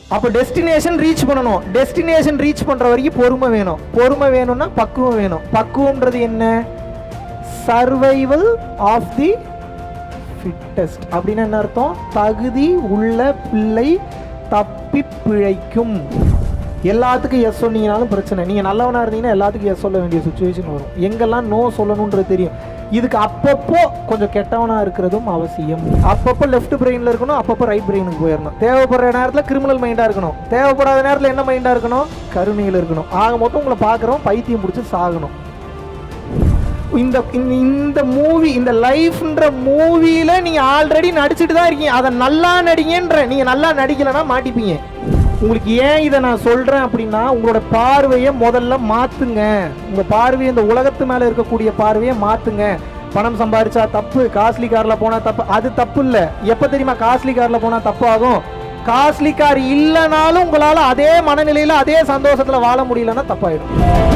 அப்போ destination reach பண்ணணும் destination reach பண்ணுற வரைக்கும் பொறுமை வேணும் பொறுமை வேணும்னா பக்குவம் வேணும் பக்குவம்ன்றது என்ன சர்வைவல் ஆஃப் தி ஃபிட்டஸ்ட் அப்படின்னு என்ன அர்த்தம் தகுதி உள்ள பிள்ளை தப்பி பிழைக்கும் எல்லாத்துக்கும் எஸ் சொன்னீங்கனாலும் பிரச்சனை நீங்கள் நல்லவனாக இருந்தீங்கன்னா எல்லாத்துக்கும் எஸ் சொல்ல வேண்டிய சுச்சுவேஷன் வரும் எங்கெல்லாம் நோ சொல்லணுன்றது தெரியும் இதுக்கு அப்பப்போ கொஞ்சம் கெட்டவனாக இருக்கிறதும் அவசியம் அப்பப்போ லெஃப்ட் பிரெயினில் இருக்கணும் அப்பப்போ ரைட் பிரெயினுக்கு போயிடணும் தேவைப்படுற நேரத்தில் கிரிமினல் மைண்டாக இருக்கணும் தேவைப்படாத நேரத்தில் என்ன மைண்டாக இருக்கணும் கருணையில் இருக்கணும் ஆக மொத்தம் உங்களை பார்க்குறோம் பைத்தியம் பிடிச்சி சாகணும் இந்த இந்த- இந்த மூவி இந்த லைஃப்ன்ற மூவியில் நீங்கள் ஆல்ரெடி நடிச்சிட்டு தான் இருக்கீங்க அதை நல்லா நடிங்கன்ற நீங்கள் நல்லா நடிக்கலைன்னா மாட்டிப்பீங்க உங்களுக்கு ஏன் இதை நான் சொல்கிறேன் அப்படின்னா உங்களோட பார்வையை முதல்ல மாற்றுங்க உங்கள் பார்வையை இந்த உலகத்து மேலே இருக்கக்கூடிய பார்வையை மாற்றுங்க பணம் சம்பாரிச்சா தப்பு காஸ்ட்லி காரில் போனால் தப்பு அது தப்பு இல்லை எப்போ தெரியுமா காஸ்ட்லி காரில் போனால் தப்பு ஆகும் காஸ்ட்லி கார் இல்லைனாலும் உங்களால் அதே மனநிலையில் அதே சந்தோஷத்தில் வாழ முடியலன்னா தப்பாயிடும்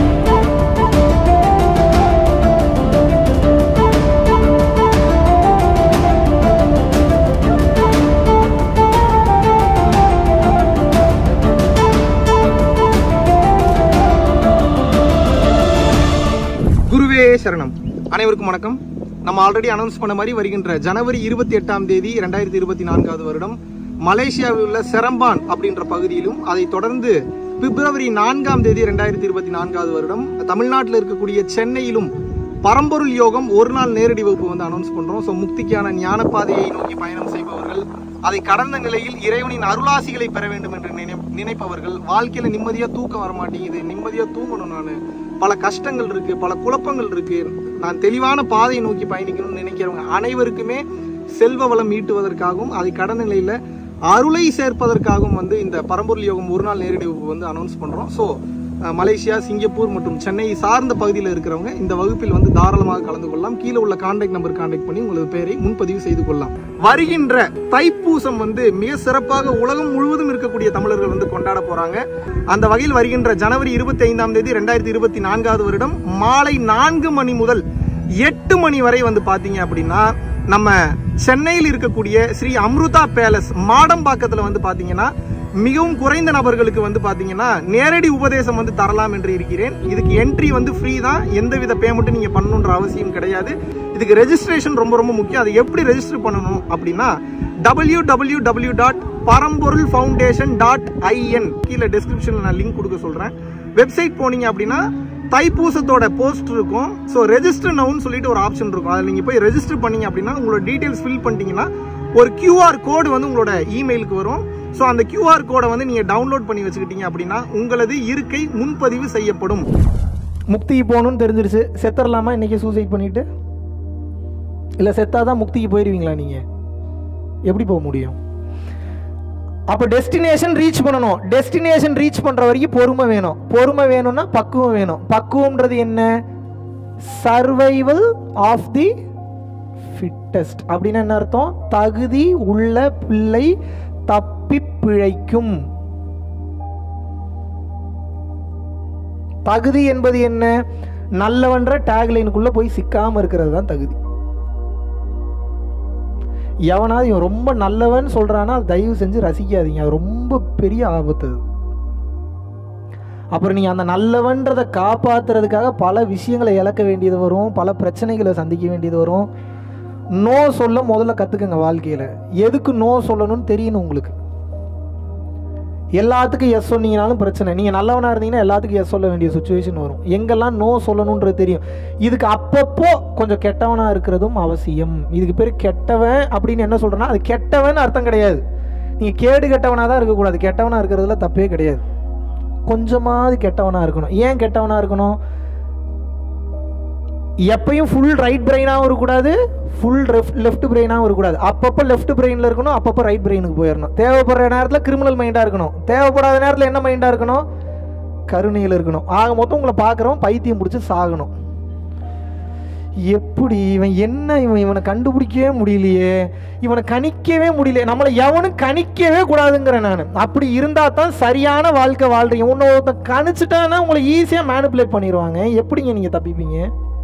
குருவே சரணம் அனைவருக்கும் வணக்கம் நம்ம ஆல்ரெடி அனௌன்ஸ் பண்ண மாதிரி வருகின்ற ஜனவரி இருபத்தி எட்டாம் தேதி ரெண்டாயிரத்தி இருபத்தி நான்காவது வருடம் மலேசியாவில் உள்ள செரம்பான் அப்படின்ற பகுதியிலும் அதைத் தொடர்ந்து பிப்ரவரி நான்காம் தேதி ரெண்டாயிரத்தி இருபத்தி நான்காவது வருடம் தமிழ்நாட்டில் இருக்கக்கூடிய சென்னையிலும் பரம்பொருள் யோகம் ஒரு நாள் நேரடி வகுப்பு வந்து அனௌன்ஸ் பண்றோம் ஸோ முக்திக்கான ஞான பாதையை நோக்கி பயணம் செய்பவர்கள் அதை கடந்த நிலையில் இறைவனின் அருளாசிகளை பெற வேண்டும் என்று நினை நினைப்பவர்கள் வாழ்க்கையில நிம்மதியா தூக்கம் வர மாட்டேங்குது நிம்மதியா தூங்கணும் நான் பல கஷ்டங்கள் இருக்கு பல குழப்பங்கள் இருக்கு நான் தெளிவான பாதையை நோக்கி பயணிக்கணும்னு நினைக்கிறவங்க அனைவருக்குமே செல்வ வளம் ஈட்டுவதற்காகவும் அதை கடந்த நிலையில அருளை சேர்ப்பதற்காகவும் வந்து இந்த பரம்பொருள் யோகம் ஒரு நாள் நேரடி வகுப்பு வந்து அனௌன்ஸ் பண்றோம் ஸோ மலேசியா சிங்கப்பூர் மற்றும் சென்னை சார்ந்த பகுதியில் இருக்கிறவங்க இந்த வகுப்பில் வந்து தாராளமாக கலந்து கொள்ளலாம் கீழே உள்ள கான்டாக்ட் நம்பர் கான்டாக்ட் பண்ணி உங்களது பெயரை முன்பதிவு செய்து கொள்ளலாம் வருகின்ற தைப்பூசம் வந்து மிக சிறப்பாக உலகம் முழுவதும் இருக்கக்கூடிய தமிழர்கள் வந்து கொண்டாட போறாங்க அந்த வகையில் வருகின்ற ஜனவரி இருபத்தி ஐந்தாம் தேதி ரெண்டாயிரத்தி இருபத்தி நான்காவது வருடம் மாலை நான்கு மணி முதல் எட்டு மணி வரை வந்து பாத்தீங்க அப்படின்னா நம்ம சென்னையில் இருக்கக்கூடிய ஸ்ரீ அம்ருதா பேலஸ் மாடம்பாக்கத்துல வந்து பாத்தீங்கன்னா மிகவும் குறைந்த நபர்களுக்கு வந்து பாத்தீங்கன்னா நேரடி உபதேசம் வந்து தரலாம் என்று இருக்கிறேன் இதுக்கு என்ட்ரி வந்து ஃப்ரீ தான் எந்தவித பேமெண்ட்டும் நீங்க பண்ணணுன்ற அவசியம் கிடையாது இதுக்கு ரெஜிஸ்ட்ரேஷன் ரொம்ப ரொம்ப முக்கியம் அதை எப்படி ரெஜிஸ்டர் பண்ணணும் அப்படின்னா W W W dot Paramporul foundation dot IN கீழே டிஸ்கிரிப்ஷனில் நான் லிங்க் கொடுக்க சொல்றேன் வெப்சைட் போனீங்க அப்படின்னா தைப்பூசத்தோட போஸ்ட் இருக்கும் ஸோ ரெஜிஸ்டர் நவுன்னு சொல்லிட்டு ஒரு ஆப்ஷன் இருக்கும் அதில் நீங்கள் போய் ரெஜிஸ்டர் பண்ணீங்க அப்படின்னா உங்களோட டீட்டெயில்ஸ் ஃபில் பண்ணிட்டீங்கன்னா ஒரு QR கோடு வந்து உங்களோட இமெயிலுக்கு வரும் ஸோ அந்த QR கோடை வந்து நீங்கள் டவுன்லோட் பண்ணி வச்சுக்கிட்டீங்க அப்படின்னா உங்களது இருக்கை முன்பதிவு செய்யப்படும் முக்திக்கு போகணும்னு தெரிஞ்சிருச்சு செத்துடலாமா இன்னைக்கு சூசைட் பண்ணிட்டு இல்லை செத்தாதான் முக்திக்கு போயிடுவீங்களா நீங்கள் எப்படி போக முடியும் அப்போ டெஸ்டினேஷன் ரீச் பண்ணணும் டெஸ்டினேஷன் ரீச் பண்ணுற வரைக்கும் பொறுமை வேணும் பொறுமை வேணும்னா பக்குவம் வேணும் பக்குவம்ன்றது என்ன சர்வைவல் ஆஃப் தி ஃபிட்டஸ்ட் அப்படின்னு என்ன அர்த்தம் தகுதி உள்ள பிள்ளை தப்பி பிழைக்கும் தகுதி என்பது என்ன நல்லவன்ற டேக்லைனுக்குள்ள போய் சிக்காம இருக்கிறது தான் தகுதி எவனாவது இவன் ரொம்ப நல்லவன் சொல்றானா அது தயவு செஞ்சு ரசிக்காதீங்க அது ரொம்ப பெரிய ஆபத்து அது அப்புறம் நீங்கள் அந்த நல்லவன்றதை காப்பாத்துறதுக்காக பல விஷயங்களை இழக்க வேண்டியது வரும் பல பிரச்சனைகளை சந்திக்க வேண்டியது வரும் நோ சொல்ல முதல்ல கற்றுக்குங்க வாழ்க்கையில் எதுக்கு நோ சொல்லணும்னு தெரியணும் உங்களுக்கு எல்லாத்துக்கும் எஸ் சொன்னீங்கனாலும் பிரச்சனை நீங்கள் நல்லவனாக இருந்தீங்கன்னா எல்லாத்துக்கும் எஸ் சொல்ல வேண்டிய சுச்சுவேஷன் வரும் எங்கெல்லாம் நோ சொல்லணுன்றது தெரியும் இதுக்கு அப்பப்போ கொஞ்சம் கெட்டவனாக இருக்கிறதும் அவசியம் இதுக்கு பேர் கெட்டவன் அப்படின்னு என்ன சொல்கிறேன்னா அது கெட்டவன் அர்த்தம் கிடையாது நீங்கள் கேடு கெட்டவனாக தான் இருக்கக்கூடாது கெட்டவனாக இருக்கிறதுல தப்பே கிடையாது கொஞ்சமாவது கெட்டவனாக இருக்கணும் ஏன் கெட்டவனாக இருக்கணும் எப்பயும் ஃபுல் ரைட் பிரெயினாகவும் இருக்கக்கூடாது ஃபுல் லெஃப்ட் பிரெயினாகவும் இருக்கக்கூடாது அப்பப்போ லெஃப்ட் பிரெயினில் இருக்கணும் அப்பப்போ ரைட் பிரெயினுக்கு போயிடணும் தேவைப்படுற நேரத்தில் கிரிமினல் மைண்டாக இருக்கணும் தேவைப்படாத நேரத்தில் என்ன மைண்டாக இருக்கணும் கருணையில் இருக்கணும் ஆக மொத்தம் உங்களை பார்க்குறோம் பைத்தியம் பிடிச்சி சாகணும் எப்படி இவன் என்ன இவன் இவனை கண்டுபிடிக்கவே முடியலையே இவனை கணிக்கவே முடியல நம்மளை எவனும் கணிக்கவே கூடாதுங்கிறேன் நான் அப்படி இருந்தால் தான் சரியான வாழ்க்கை வாழ்றீங்க உன்னை ஒருத்தன் கணிச்சிட்டான்னா உங்களை ஈஸியாக மேனிப்புலேட் பண்ணிடுவாங்க எப்படிங்க நீங்கள் தப்பிப்பீங்க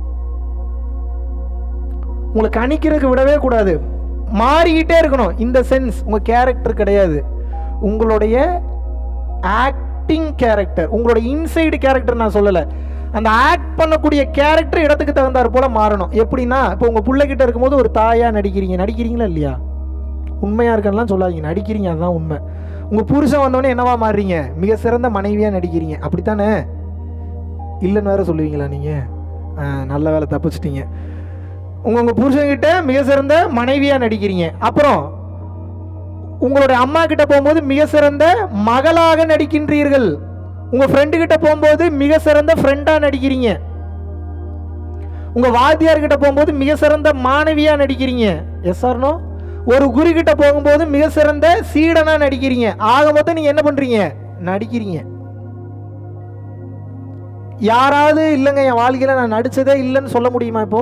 உங்களை கணிக்கிறதுக்கு விடவே கூடாது மாறிக்கிட்டே இருக்கணும் இந்த சென்ஸ் உங்கள் கேரக்டர் கிடையாது உங்களுடைய ஆக்டிங் கேரக்டர் உங்களோட இன்சைடு கேரக்டர் நான் சொல்லலை அந்த ஆக்ட் பண்ணக்கூடிய கேரக்டர் இடத்துக்கு தகுந்தாற் போல மாறணும் எப்படின்னா இப்போ உங்கள் பிள்ளைகிட்ட இருக்கும்போது ஒரு தாயாக நடிக்கிறீங்க நடிக்கிறீங்களா இல்லையா உண்மையாக இருக்கன்னுலாம் சொல்லாதீங்க நடிக்கிறீங்க அதுதான் உண்மை உங்கள் புருஷன் வந்தோடனே என்னவா மாறுறீங்க மிக சிறந்த மனைவியாக நடிக்கிறீங்க அப்படித்தானே இல்லைன்னு வேற சொல்லுவீங்களா நீங்கள் நல்ல வேலை தப்பிச்சிட்டீங்க உங்கள் உங்கள் புருஷன்கிட்ட மிக சிறந்த மனைவியாக நடிக்கிறீங்க அப்புறம் உங்களுடைய அம்மா கிட்ட போகும்போது மிக சிறந்த மகளாக நடிக்கின்றீர்கள் உங்க ஃப்ரெண்டு கிட்ட போகும்போது மிக சிறந்த ஃப்ரெண்டா நடிக்கிறீங்க உங்க வாத்தியார் கிட்ட போகும்போது மிக சிறந்த மாணவியா நடிக்கிறீங்க எஸ் ஆர்னோ ஒரு குரு கிட்ட போகும்போது மிக சிறந்த சீடனா நடிக்கிறீங்க ஆக மொத்தம் நீங்க என்ன பண்றீங்க நடிக்கிறீங்க யாராவது இல்லைங்க என் வாழ்க்கையில நான் நடிச்சதே இல்லைன்னு சொல்ல முடியுமா இப்போ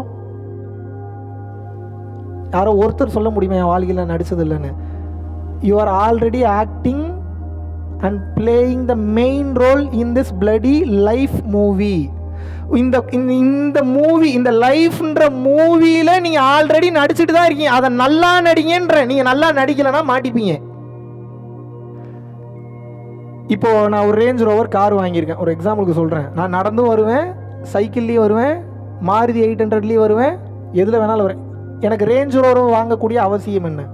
யாரோ ஒருத்தர் சொல்ல முடியுமா என் வாழ்க்கையில் நான் நடிச்சது இல்லைன்னு you are already acting and playing the main role in this bloody life movie இந்த இந்த- இந்த மூவி இந்த லைஃப்ன்ற மூவியில் நீங்கள் ஆல்ரெடி நடிச்சிட்டு தான் இருக்கீங்க அதை நல்லா நடிங்கன்ற நீங்கள் நல்லா நடிக்கலைன்னா மாட்டிப்பீங்க இப்போ நான் ஒரு ரேஞ்ச் ரோவர் கார் வாங்கியிருக்கேன் ஒரு எக்ஸாம்பிளுக்கு சொல்கிறேன் நான் நடந்தும் வருவேன் சைக்கிள்லேயும் வருவேன் மாருதி எயிட் ஹண்ட்ரட்லேயும் வருவேன் எதில் வேணாலும் வருவேன் எனக்கு ரேஞ்ச் ரோவர் வாங்கக்கூடிய அவசியம் என்ன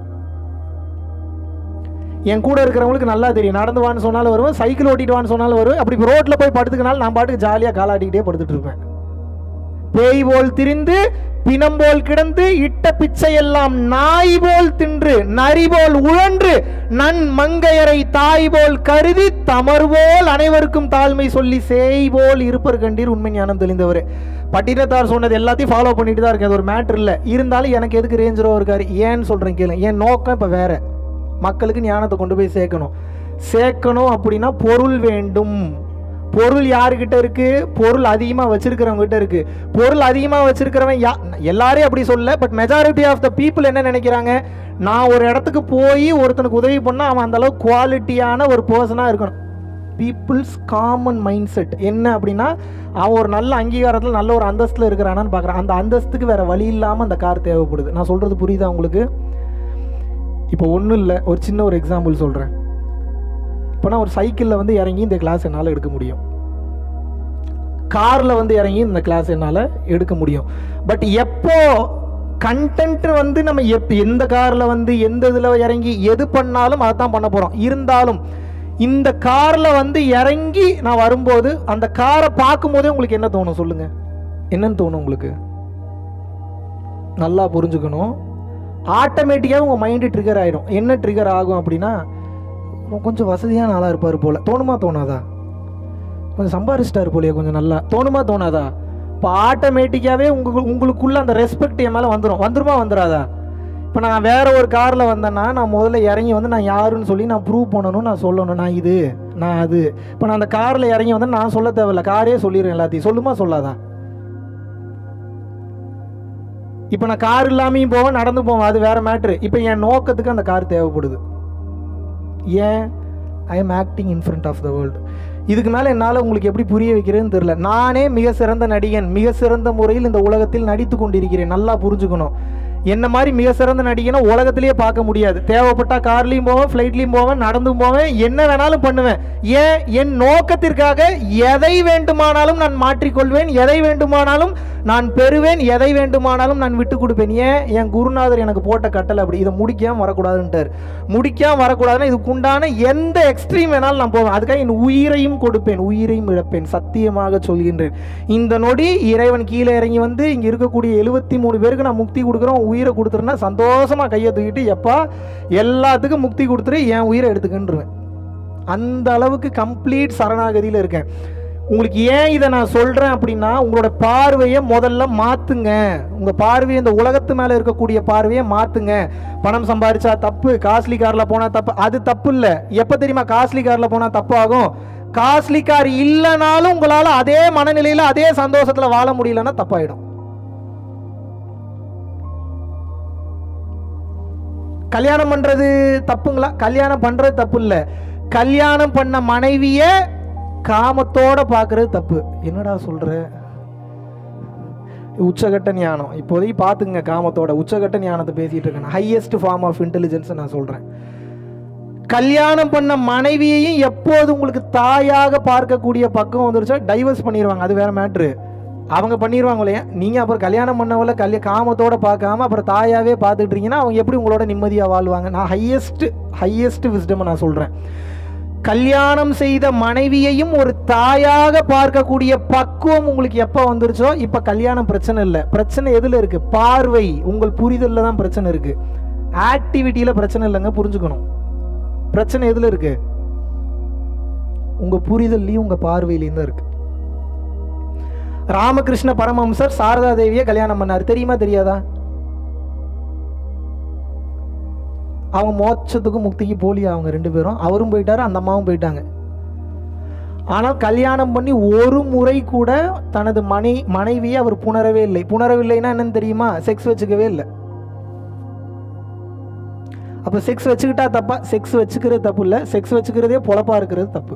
என் கூட இருக்கிறவங்களுக்கு நல்லா தெரியும் நடந்து வான்னு சொன்னாலும் வருவேன் சைக்கிள் ஓட்டிட்டு வான்னு சொன்னாலும் வருவேன் அப்படி ரோட்டில் போய் படுத்துக்கனாலும் நான் பாட்டுக்கு ஜாலியாக காலாட்டிக்கிட்டே படுத்துட்டு இருப்பேன் பேய் போல் திரிந்து பிணம் போல் கிடந்து இட்ட பிச்சையெல்லாம் நாய் போல் தின்று நரி போல் உழன்று நன் மங்கையரை தாய் போல் கருதி தமர் போல் அனைவருக்கும் தாழ்மை சொல்லி சேய் போல் இருப்பர் கண்டீர் உண்மை ஞானம் தெளிந்தவர் பட்டினத்தார் சொன்னது எல்லாத்தையும் ஃபாலோ பண்ணிட்டு தான் இருக்கேன் அது ஒரு மேட்ரு இல்லை இருந்தாலும் எனக்கு எதுக்கு ரேஞ்ச் ரோவர் இருக்காரு ஏன்னு சொல்கிறேன் கேளு என் நோக்கம் இப்போ வேற மக்களுக்கு ஞானத்தை கொண்டு போய் சேர்க்கணும் சேர்க்கணும் அப்படின்னா பொருள் வேண்டும் பொருள் யாருக்கிட்ட இருக்கு பொருள் அதிகமாக வச்சிருக்கிறவங்க கிட்ட இருக்கு பொருள் அதிகமாக வச்சிருக்கிறவன் யா எல்லாரையும் அப்படி சொல்ல but majority of the people என்ன நினைக்கிறாங்க நான் ஒரு இடத்துக்கு போய் ஒருத்தனுக்கு உதவி பண்ணால் அவன் அந்த அளவுக்கு குவாலிட்டியான ஒரு பர்சனாக இருக்கணும் பீப்புள்ஸ் காமன் மைண்ட் செட் என்ன அப்படின்னா அவன் ஒரு நல்ல அங்கீகாரத்தில் நல்ல ஒரு அந்தஸ்தில் இருக்கிறானான்னு பார்க்குறான் அந்த அந்தஸ்துக்கு வேற வழி இல்லாமல் அந்த கார் தேவைப்படுது நான் சொல்கிறது புரியுதா உங்களுக்கு இப்போ ஒன்றும் இல்லை ஒரு சின்ன ஒரு எக்ஸாம்பிள் சொல்கிறேன் இப்போ நான் ஒரு சைக்கிளில் வந்து இறங்கி இந்த கிளாஸ் என்னால் எடுக்க முடியும் காரில் வந்து இறங்கி இந்த கிளாஸ் என்னால் எடுக்க முடியும் பட் எப்போ கண்டென்ட் வந்து நம்ம எப் எந்த காரில் வந்து எந்த இதில் இறங்கி எது பண்ணாலும் அதை தான் பண்ண போகிறோம் இருந்தாலும் இந்த காரில் வந்து இறங்கி நான் வரும்போது அந்த காரை பார்க்கும்போதே உங்களுக்கு என்ன தோணும் சொல்லுங்கள் என்னன்னு தோணும் உங்களுக்கு நல்லா புரிஞ்சுக்கணும் ஆட்டோமேட்டிக்காக உங்கள் மைண்டு ட்ரிகர் ஆயிடும் என்ன ட்ரிகர் ஆகும் அப்படின்னா இவன் கொஞ்சம் வசதியான ஆளாக இருப்பார் போல தோணுமா தோணாதா கொஞ்சம் சம்பாரிச்சிட்டாரு போலயே கொஞ்சம் நல்லா தோணுமா தோணாதா இப்போ ஆட்டோமேட்டிக்காகவே உங்களுக்கு உங்களுக்குள்ள அந்த ரெஸ்பெக்ட் என் மேலே வந்துடும் வந்துருமா வந்துடாதா இப்போ நான் வேற ஒரு காரில் வந்தேன்னா நான் முதல்ல இறங்கி வந்து நான் யாருன்னு சொல்லி நான் ப்ரூவ் பண்ணணும் நான் சொல்லணும் நான் இது நான் அது இப்போ நான் அந்த காரில் இறங்கி வந்தேன் நான் சொல்ல தேவையில்ல காரே சொல்லிடுறேன் எல்லாத்தையும் சொல்லுமா சொல்லாதா இப்போ நான் கார் இல்லாமையும் போவேன் நடந்து போவேன் அது வேற மேட்ரு இப்போ என் நோக்கத்துக்கு அந்த கார் தேவைப்படுது ஏன் I am acting in front of the world இதுக்கு மேலே என்னால் உங்களுக்கு எப்படி புரிய வைக்கிறேன்னு தெரில நானே மிக சிறந்த நடிகன் மிக சிறந்த முறையில் இந்த உலகத்தில் நடித்து கொண்டிருக்கிறேன் நல்லா புரிஞ்சுக்கணும் என்ன மாதிரி மிக சிறந்த நடிகனை உலகத்திலேயே பார்க்க முடியாது தேவைப்பட்டா கார்லேயும் போவேன் ஃப்ளைட்லேயும் போவேன் நடந்தும் போவேன் என்ன வேணாலும் பண்ணுவேன் ஏன் என் நோக்கத்திற்காக எதை வேண்டுமானாலும் நான் மாற்றிக்கொள்வேன் எதை வேண்டுமானாலும் நான் பெறுவேன் எதை வேண்டுமானாலும் நான் விட்டு கொடுப்பேன் ஏன் என் குருநாதர் எனக்கு போட்ட கட்டளை அப்படி இதை முடிக்காம வரக்கூடாதுன்ட்டார் முடிக்காம வரக்கூடாதுன்னா இதுக்குண்டான எந்த எக்ஸ்ட்ரீம் வேணாலும் நான் போவேன் அதுக்காக என் உயிரையும் கொடுப்பேன் உயிரையும் இழப்பேன் சத்தியமாக சொல்கின்றேன் இந்த நொடி இறைவன் கீழே இறங்கி வந்து இங்க இருக்கக்கூடிய எழுபத்தி மூணு பேருக்கு நான் முக்தி கொடுக்குறோம் உயிரை கொடுத்துருன்னா சந்தோஷமா கையை தூக்கிட்டு எப்பா எல்லாத்துக்கும் முக்தி கொடுத்துரு என் உயிரை எடுத்துக்கின்றுவேன் அந்த அளவுக்கு கம்ப்ளீட் சரணாகதியில் இருக்கேன் உங்களுக்கு ஏன் இதை நான் சொல்கிறேன் அப்படின்னா உங்களோட பார்வையை முதல்ல மாற்றுங்க உங்கள் பார்வையை இந்த உலகத்து மேலே இருக்கக்கூடிய பார்வையை மாற்றுங்க பணம் சம்பாரிச்சா தப்பு காஸ்ட்லி காரில் போனால் தப்பு அது தப்பு இல்லை எப்போ தெரியுமா காஸ்ட்லி காரில் போனால் தப்பு ஆகும் காஸ்ட்லி கார் இல்லைனாலும் உங்களால் அதே மனநிலையில் அதே சந்தோஷத்தில் வாழ முடியலன்னா தப்பாயிடும் கல்யாணம் பண்றது தப்புங்களா கல்யாணம் பண்றது தப்பு இல்ல கல்யாணம் பண்ண மனைவிய காமத்தோட பார்க்கறது தப்பு என்னடா சொல்ற உச்சகட்ட ஞானம் இப்போதைக்கு பார்த்துங்க காமத்தோட உச்சகட்ட ஞானத்தை பேசிட்டு இருக்கேன் ஹையஸ்ட் ஃபார்ம் ஆஃப் இன்டெலிஜென்ஸ் நான் சொல்றேன் கல்யாணம் பண்ண மனைவியையும் எப்போது உங்களுக்கு தாயாக பார்க்கக்கூடிய பக்கம் வந்துருச்சோ டைவர்ஸ் பண்ணிடுவாங்க அது வேற மேட்ரு அவங்க பண்ணிடுவாங்க இல்லையா நீங்கள் அப்புறம் கல்யாணம் பண்ணவள கல்ய காமத்தோட பார்க்காம அப்புறம் தாயாவே பார்த்துட்டு இருக்கீங்கன்னா அவங்க எப்படி உங்களோட நிம்மதியாக வாழ்வாங்க நான் ஹையஸ்ட் ஹையஸ்ட் விஸ்டம் நான் சொல்கிறேன் கல்யாணம் செய்த மனைவியையும் ஒரு தாயாக பார்க்கக்கூடிய பக்குவம் உங்களுக்கு எப்போ வந்துருச்சோ இப்போ கல்யாணம் பிரச்சனை இல்லை பிரச்சனை எதில் இருக்குது பார்வை உங்கள் புரிதலில் தான் பிரச்சனை இருக்குது ஆக்டிவிட்டியில் பிரச்சனை இல்லைங்க புரிஞ்சுக்கணும் பிரச்சனை எதில் இருக்கு உங்கள் புரிதல்லையும் உங்கள் பார்வையிலையும் தான் இருக்கு ராமகிருஷ்ண பரமஹம்சர் சாரதா தேவியை கல்யாணம் பண்ணார் தெரியுமா தெரியாதா அவங்க மோட்சத்துக்கு முக்திக்கு போலியா அவங்க ரெண்டு பேரும் அவரும் போயிட்டாரு அந்த அம்மாவும் போயிட்டாங்க ஆனால் கல்யாணம் பண்ணி ஒரு முறை கூட தனது மனை மனைவியை அவர் புணரவே இல்லை புணரவில்லைன்னா என்னன்னு தெரியுமா செக்ஸ் வச்சுக்கவே இல்லை அப்போ செக்ஸ் வச்சுக்கிட்டா தப்பா செக்ஸ் வச்சுக்கிறது தப்பு இல்லை செக்ஸ் வச்சுக்கிறதே பொழப்பா இருக்கிறது தப்பு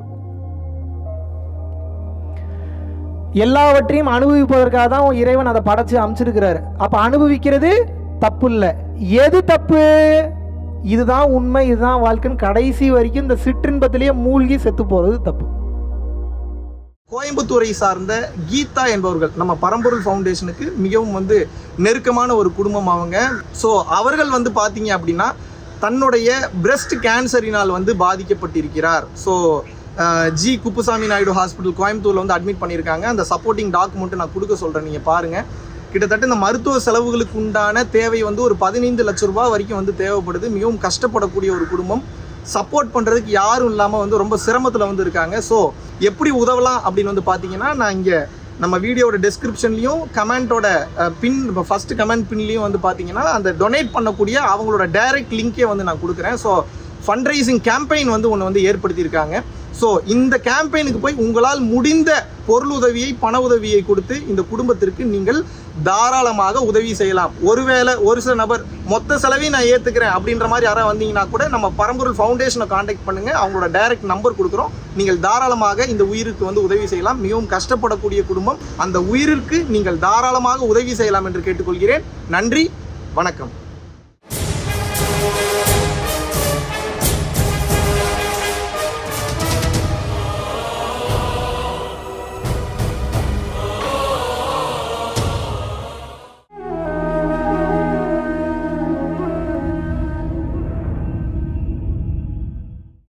எல்லாவற்றையும் அனுபவிப்பதற்காக தான் இறைவன் அதை படைச்சு அமைச்சிருக்கிறாரு அப்போ அனுபவிக்கிறது தப்பு இல்லை எது தப்பு இதுதான் உண்மை இதுதான் வாழ்க்கைன்னு கடைசி வரைக்கும் இந்த சிற்றின்பத்திலேயே மூழ்கி செத்து போகிறது தப்பு கோயம்புத்தூரை சார்ந்த கீதா என்பவர்கள் நம்ம பரம்பொருள் ஃபவுண்டேஷனுக்கு மிகவும் வந்து நெருக்கமான ஒரு குடும்பம் அவங்க ஸோ அவர்கள் வந்து பார்த்தீங்க அப்படின்னா தன்னுடைய பிரஸ்ட் கேன்சரினால் வந்து பாதிக்கப்பட்டிருக்கிறார் so G Kuppusamy Naidu hospital கோயம்புத்தூரில் வந்து அட்மிட் பண்ணியிருக்காங்க அந்த சப்போர்ட்டிங் டாக்குமெண்ட்டு நான் கொடுக்க சொல்கிறேன் நீங்கள் பாருங்கள் கிட்டத்தட்ட இந்த மருத்துவ செலவுகளுக்கு உண்டான தேவை வந்து ஒரு பதினைந்து லட்ச ரூபாய் வரைக்கும் வந்து தேவைப்படுது மிகவும் கஷ்டப்படக்கூடிய ஒரு குடும்பம் சப்போர்ட் பண்ணுறதுக்கு யாரும் இல்லாமல் வந்து ரொம்ப சிரமத்தில் வந்து இருக்காங்க ஸோ எப்படி உதவலாம் அப்படின்னு வந்து பார்த்தீங்கன்னா நான் இங்கே நம்ம வீடியோட டெஸ்கிரிப்ஷன்லையும் கமெண்ட்டோட பின் இப்போ ஃபஸ்ட்டு கமெண்ட் பின்லையும் வந்து பார்த்தீங்கன்னா அந்த டொனேட் பண்ணக்கூடிய அவங்களோட டைரக்ட் லிங்கே வந்து நான் கொடுக்குறேன் ஸோ ஃபண்ட்ரைசிங் கேம்பெயின் வந்து ஒன்று வந்து ஏற்படுத்தியிருக்காங்க ஸோ இந்த கேம்பெயினுக்கு போய் உங்களால் முடிந்த பொருள் உதவியை பண உதவியை கொடுத்து இந்த குடும்பத்திற்கு நீங்கள் தாராளமாக உதவி செய்யலாம் ஒருவேளை ஒரு சில நபர் மொத்த செலவையும் நான் ஏற்றுக்கிறேன் அப்படின்ற மாதிரி யாராவது வந்தீங்கன்னா கூட நம்ம பரம்பொருள் ஃபவுண்டேஷனை காண்டாக்ட் பண்ணுங்க அவங்களோட டைரக்ட் நம்பர் கொடுக்குறோம் நீங்கள் தாராளமாக இந்த உயிருக்கு வந்து உதவி செய்யலாம் மிகவும் கஷ்டப்படக்கூடிய குடும்பம் அந்த உயிருக்கு நீங்கள் தாராளமாக உதவி செய்யலாம் என்று கேட்டுக்கொள்கிறேன் நன்றி வணக்கம்